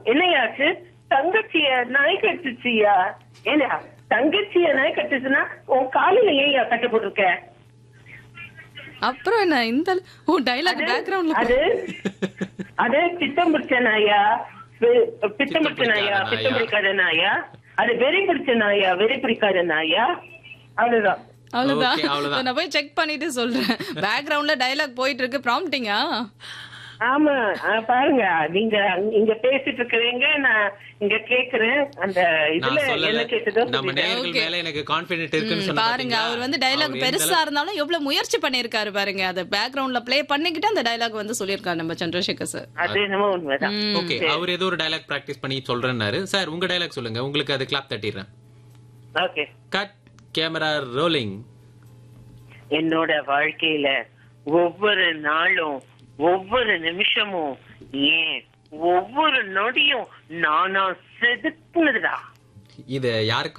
என்னையாச்சு தங்கச்சிய நாய் கட்டுச்சியா ஏன்னா தங்கச்சிய நாய் கட்டுச்சுன்னா உன் காலில ஏன் கட்டு போட்டிருக்க அப்புறம் என்ன இந்த ஓ டைலாக் பேக்ரவுண்ட்ல அது அது பித்தம் பிடிச்ச நாயா வெ- பித்தம் பிடிச்ச நாயா பிடிக்காத பித்தம் நாயா. பிடிக்காத நாயா அது வெறி பிடிச்ச நாயா வெறி பிடிக்காத நாயா அவ்வளவுதான் அவ்வளவுதான் Okay, அவ்வளவுதான். நான் போய் செக் பண்ணிட்டு சொல்றேன் பேக்ரவுண்ட்ல டைலாக் போயிட்டு இருக்கு ப்ராம்ப்டிங்கா ஆமா ஆ, பாருங்க நீங்க அங்க- இங்க பேசிட்டு இருக்கிறீங்க நான் இங்க கேக்குறேன் அந்த இதுல நான் சொல்லல என்ன கேட்டதோ நம்ம சொல்லிட்டேன். நேயர்கள் Okay. மேல எனக்கு கான்பிடென்ட் இருக்குன்னு சொன்ன பாருங்க பாத்தீங்களா? அவர் வந்து டைலாக் அவர் எந்த பெருசா இருந்தாலும் எவ்வளவு முயற்சி பண்ணிருக்காரு பாருங்க அதை பேக்ரவுண்ட்ல ப்ளே பண்ணிக்கிட்டு அந்த டைலாக் வந்து சொல்லியிருக்காரு நம்ம சந்திரசேகர் சார் அது என்னமோ உண்மைதான் ஓகே அவர் ஏதோ ஒரு டயலாக் பிராக்டிஸ் பண்ணி சொல்றேன்னாரு சார் உங்க டயலாக் சொல்லுங்க உங்களுக்கு அது கிளாப் தட்டிடுறேன் ஓகே கட் கேமரா ரோலிங் என்னோட வாழ்க்கையில ஒவ்வொரு நாளும் ஒவ்வொரு நிமிஷமும் ஏன் ஒவ்வொரு நொடியும் நானா செதுக்குனதுடா இது யாருக்கு